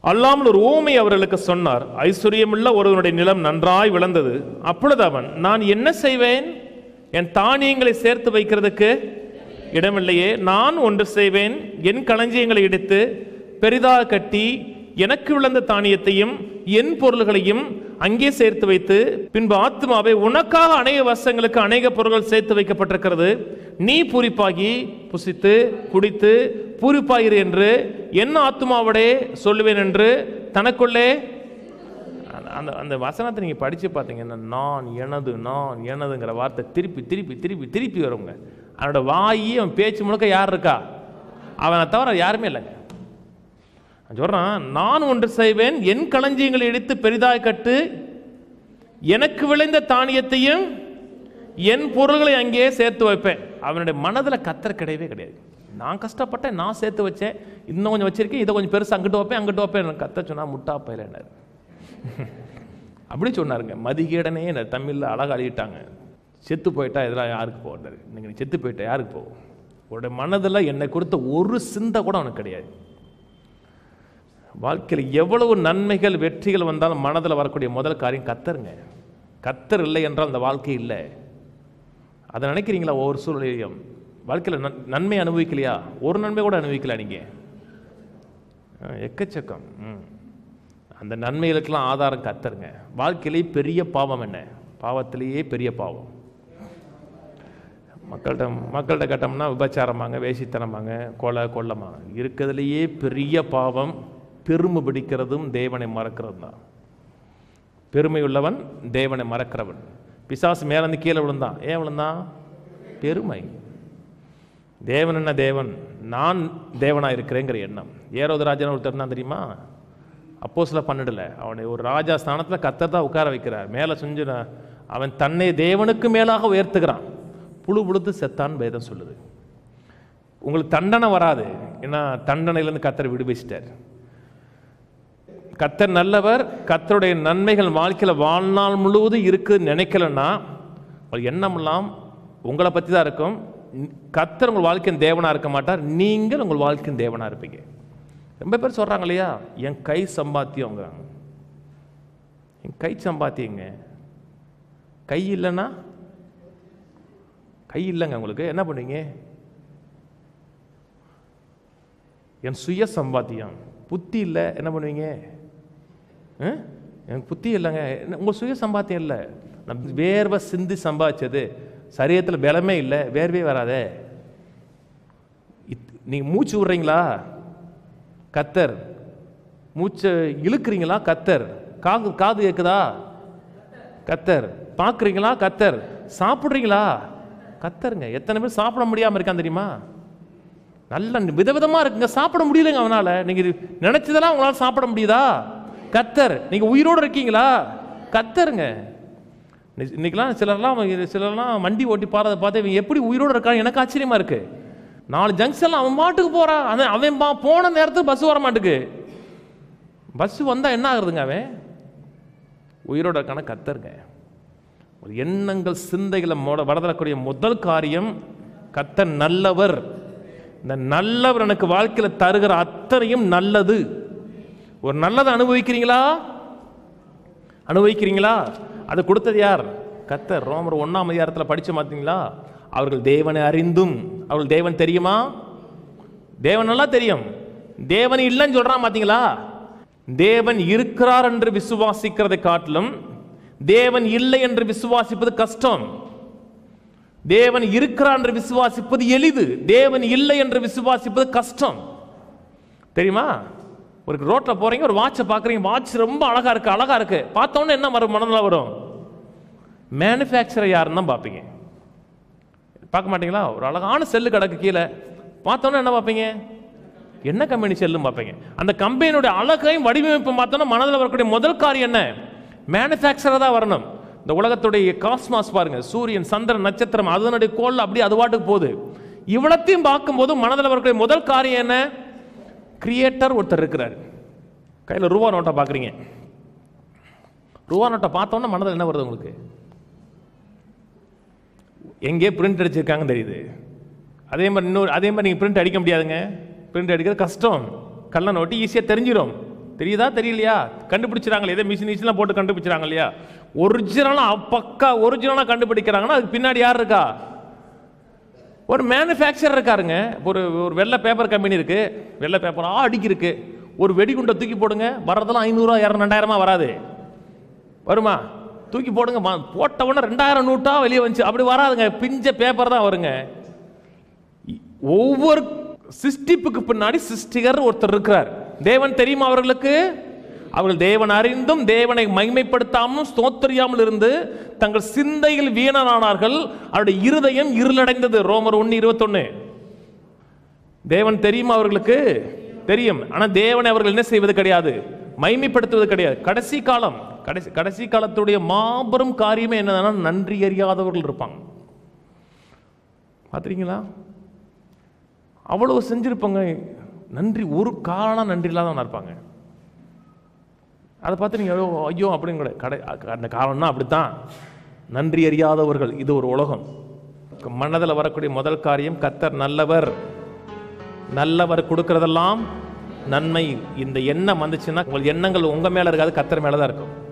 அல்லாமல் ஒரு ஊமை அவர்களுக்கு சொன்னார் ஐஸ்வர்யமுள்ள ஒருவனுடைய நிலம் நன்றாய் விளந்தது அப்பொழுது அவன் நான் என்ன செய்வேன் என் தானியங்களை சேர்த்து வைக்கிறதுக்கு இடமில்லையே நான் ஒன்று செய்வேன் என் களஞ்சியங்களை எடுத்து பெரிதாக கட்டி எனக்கு விளந்த தானியத்தையும் என் பொருள்களையும் அங்கே சேர்த்து வைத்து பின்பு ஆத்மாவை உனக்காக அநேக வருஷங்களுக்கு அநேக பொருள்கள் சேர்த்து வைக்கப்பட்டிருக்கிறது நீ பூரிப்பாகி புசித்து குடித்து பூரிப்பாயிரு என்று என் ஆத்மாவோடே சொல்லுவேன் என்று தனக்குள்ளே அந்த- அந்த அந்த வசனத்தை நீங்கள் படித்து பார்த்தீங்கன்னா நான் எனது நான் எனதுங்கிற வார்த்தை திருப்பி திருப்பி திருப்பி திருப்பி வருங்க அவனோட வாயி அவன் பேச்சு முழுக்க யார் இருக்கா அவனை தவிர யாருமே இல்லைங்க அவன் சொல்றான் நான் ஒன்று செய்வேன் என் களஞ்சியங்களை எடுத்து பெரிதாய் கட்டு எனக்கு விளைந்த தானியத்தையும் என் பொருள்களை அங்கேயே சேர்த்து வைப்பேன் அவனுடைய மனதில் கத்தர் கிடையவே கிடையாது நான் கஷ்டப்பட்டேன் நான் சேர்த்து வச்சேன் இன்னும் கொஞ்சம் வச்சிருக்கேன் இதை கொஞ்சம் பெருசு அங்கிட்டு வைப்பேன் அங்கிட்டு வைப்பேன் கத்த சொன்னா முட்டா பயிலனார் அப்படி சொன்னாருங்க மதிகேடனே என்ன தமிழில் அழகா அழியிட்டாங்க செத்து போயிட்டா இதெல்லாம் யாருக்கு போகிறாரு நீங்கள் நீ செத்து போயிட்டா யாருக்கு போகும் உன்னுடைய மனதில் என்னை கொடுத்த ஒரு சிந்தை கூட அவனுக்கு கிடையாது வாழ்க்கையில் எவ்வளவு நன்மைகள் வெற்றிகள் வந்தாலும் மனதில் வரக்கூடிய முதல் காரியம் கத்தருங்க கத்தர் இல்லை என்றால் அந்த வாழ்க்கை இல்லை அதை நினைக்கிறீங்களா ஒவ்வொரு சூழ்நிலையும் வாழ்க்கையில் நன் நன்மை அனுபவிக்கலையா ஒரு நன்மை கூட அனுபவிக்கல நீங்கள் எக்கச்சக்கம் ம். அந்த நன்மைகளுக்கெல்லாம் ஆதாரம் கத்தருங்க வாழ்க்கையிலேயே பெரிய பாவம் என்ன பாவத்திலேயே பெரிய பாவம் மக்கள்கிட்ட மக்கள்கிட்ட கேட்டோம்னா விபச்சாரமாங்க வேசித்தனமாங்க கொலை கொள்ளமா இருக்கிறதுலையே பெரிய பாவம் பெருமை பிடிக்கிறதும் தேவனை மறக்கிறதும் தான் பெருமை உள்ளவன் தேவனை மறக்கிறவன் பிசாசு மேலேருந்து கீழே விழுந்தான் ஏன் விழுந்தான் பெருமை தேவன் என்ன தேவன் நான் தேவனா இருக்கிறேங்கிற எண்ணம் ஏரோது ராஜன் ஒருத்தர் தான் தெரியுமா அப்போ சில பண்ணிடல அவனை ஒரு ராஜா ஸ்தானத்தில் கத்தர் தான் உட்கார வைக்கிறார் மேலே செஞ்சு நான் அவன் தன்னை தேவனுக்கு மேலாக உயர்த்துகிறான் புழு புழுத்து செத்தான்னு வேதம் சொல்லுது உங்களுக்கு தண்டனை வராது ஏன்னா தண்டனையிலேருந்து கத்தரை விடுவிச்சிட்டார் கத்தர் நல்லவர் கத்தருடைய நன்மைகள் வாழ்க்கையில் வாழ்நாள் முழுவதும் இருக்குன்னு நினைக்கலன்னா ஒரு எண்ணமெல்லாம் உங்களை பற்றி தான் இருக்கும் கத்தர் உங்கள் வாழ்க்கையின் தேவனாக இருக்க மாட்டார் நீங்கள் உங்கள் வாழ்க்கையின் தேவனாக இருப்பீங்க ரொம்ப பேர் சொல்கிறாங்க இல்லையா என் கை சம்பாத்தியங்கிறாங்க என் கை சம்பாத்தியங்க கை இல்லைன்னா கை இல்லைங்க உங்களுக்கு என்ன பண்ணுவீங்க என் சுய சம்பாத்தியம் புத்தி இல்லை என்ன பண்ணுவீங்க ஆ? எனக்கு புத்தி இல்லைங்க என்ன- உங்க சுய சம்பாத்தியம் இல்லை நான் வேர்வை சிந்தி சம்பாதிச்சது சரீரத்தில் பலமே இல்லை வேர்வே வராதே இத்- நீங்க மூச்சு விடுறீங்களா கத்தர் மூச்சை இழுக்கிறீங்களா கத்தர் காது காது கேட்குதா கத்தர் பார்க்குறீங்களா கத்தர் சாப்பிட்றீங்களா கத்தருங்க எத்தனை பேர் சாப்பிட முடியாமல் இருக்கான் தெரியுமா நல்ல விதவிதமா இருக்குங்க சாப்பிட முடியலங்க அவனால நீங்க இது நினைச்சதெல்லாம் உங்களால சாப்பிட முடியுதா கத்தர் நீங்க உயிரோட இருக்கீங்களா கத்தருங்க இன்னைக்கு- இன்னைக்கெல்லாம் சிலர்லாம் இது சிலர்லாம் வண்டி ஓட்டி பாறதை பார்த்து இவன் எப்படி உயிரோட இருக்கான் எனக்கு ஆச்சரியமா இருக்கு நாலு ஜங்ஷன்ல அவன் மாட்டுக்கு போறான் அவன் அவன் பா- போன நேரத்துக்கு பஸ் வர மாட்டுக்கு பஸ் வந்தா என்ன ஆகுறதுங்க அவன் உயிரோட இருக்கான கத்தருங்க ஒரு எண்ணங்கள் சிந்தைகளை மோட வளரக்கூடிய முதல் காரியம் கத்தர் நல்லவர் இந்த நல்லவர் எனக்கு வாழ்க்கையில் தருகிற அத்தனையும் நல்லது ஒரு நல்லதை அனுபவிக்கிறீங்களா அனுபவிக்கிறீங்களா அது கொடுத்தது யார் கத்தர் ரோமர் ஒன்றாம் அதிகாரத்தில் படிச்சு பார்த்தீங்களா அவர்கள் தேவனை அறிந்தும் அவர்கள் தேவன் தெரியுமா தேவன் நல்லா தெரியும் தேவன் இல்லைன்னு சொல்றான் பார்த்தீங்களா தேவன் இருக்கிறார் என்று விசுவாசிக்கிறதை காட்டிலும் தேவன் இல்லை என்று விசுவாசிப்பது கஷ்டம் தேவன் இருக்கிறார் என்று விசுவாசிப்பது எளிது தேவன் இல்லை என்று விசுவாசிப்பது கஷ்டம் தெரியுமா ஒரு ரோட்ல போறீங்க ஒரு வாட்சை பார்க்குறீங்க வாட்ச் ரொம்ப அழகா இருக்கு அழகா இருக்கு பார்த்தோன்னே என்ன வரும் மனதில் வரும் மேனுஃபேக்சரர் யாருன்னு தான் பார்ப்பீங்க பார்க்க மாட்டீங்களா ஒரு அழகான செல்லு கிடக்கு கீழே பார்த்தோன்னே என்ன பார்ப்பீங்க என்ன கம்பெனி செல்லும் பார்ப்பீங்க அந்த கம்பெனியோட அழகையும் வடிவமைப்பும் பார்த்தோன்னா மனதில் வரக்கூடிய முதல் காரியம் என்ன மேனுஃபேக்சரர் தான் வரணும் இந்த உலகத்துடைய காஸ்மாஸ் பாருங்க சூரியன் சந்திரன் நட்சத்திரம் அதனுடைய கோல் அப்படியே அது பாட்டுக்கு போகுது இவ்வளத்தையும் பார்க்கும்போது மனதில் வரக்கூடிய முதல் காரியம் என்ன கிரியேட்டர் ஒருத்தர் இருக்கிறார் கையில் ரூபா நோட்டை பார்க்குறீங்க ரூபா நோட்டை பார்த்தோன்னா மனதில் என்ன வருது உங்களுக்கு எங்கே பிரிண்ட் அடிச்சிருக்காங்கன்னு தெரியுது அதே மாதிரி இன்னொரு அதே மாதிரி நீங்கள் பிரிண்ட் அடிக்க முடியாதுங்க பிரிண்ட் அடிக்கிறது கஷ்டம் கள்ள நோட்டு ஈஸியாக தெரிஞ்சிடும் தெரியுதா தெரியலையா கண்டுபிடிச்சிறாங்களே ஏதோ மிஷின் மிஷின்லாம் போட்டு கண்டுபிடிச்சிறாங்க இல்லையா ஒரிஜினலாக பக்கா ஒரிஜினலாக கண்டுபிடிக்கிறாங்கன்னா அதுக்கு பின்னாடி யார் இருக்கா ஒரு மேனுஃபேக்சரர் இருக்காருங்க ஒரு ஒரு வெள்ளை பேப்பர் கம்பெனி இருக்கு வெள்ளை பேப்பராக அடிக்கிருக்கு ஒரு வெடிகுண்டை தூக்கி போடுங்க வர்றதெல்லாம் ஐநூறுரூவா இரநூறு ரெண்டாயிரமா வராது வருமா தூக்கி போடுங்க ம- போட்ட உடனே ரெண்டாயிரம் நோட்டா வெளியே வந்துச்சு அப்படி வராதுங்க பிஞ்ச பேப்பர் தான் வருங்க இ- ஒவ்வொரு சிஸ்டிப்புக்கு பின்னாடி சிருஷ்டிகர் ஒருத்தர் இருக்கிறார் தேவன் தெரியுமா அவர்களுக்கு அவர்கள் தேவன் அறிந்தும் தேவனை மகிமைப்படுத்தாமலும் ஸ்தோத்தரியாமல் இருந்து தங்கள் சிந்தையில் வீணரானார்கள் அவருடைய இருதயம் இருளடைந்தது ரோமர் ஒன்று இருபத்தொன்னு தேவன் தெரியுமா அவர்களுக்கு தெரியும் ஆனா தேவனை அவர்கள் என்ன செய்வது கிடையாது மைமைப்படுத்துவது கிடையாது கடைசி காலம் கடைசி கடைசி காலத்துடைய மாபெரும் காரியமே என்னன்னா நன்றி அறியாதவர்கள் இருப்பாங்க பார்த்துறீங்களா அவ்வளவு செஞ்சிருப்பாங்க நன்றி ஒரு காலம் நன்றி இல்லாதவனா இருப்பாங்க அதை பார்த்து நீங்கள் ஐயோ ஐயோ அப்படின்னு கூட கடை அந்த காலம்னா அப்படித்தான் நன்றி அறியாதவர்கள் இது ஒரு உலகம் மனதில் வரக்கூடிய முதல் காரியம் கத்தர் நல்லவர் நல்லவர் கொடுக்கறதெல்லாம் நன்மை இந்த எண்ணம் வந்துச்சுன்னா உங்கள் எண்ணங்கள் உங்க மேல இருக்காது கத்தர் மேல தான் இருக்கும்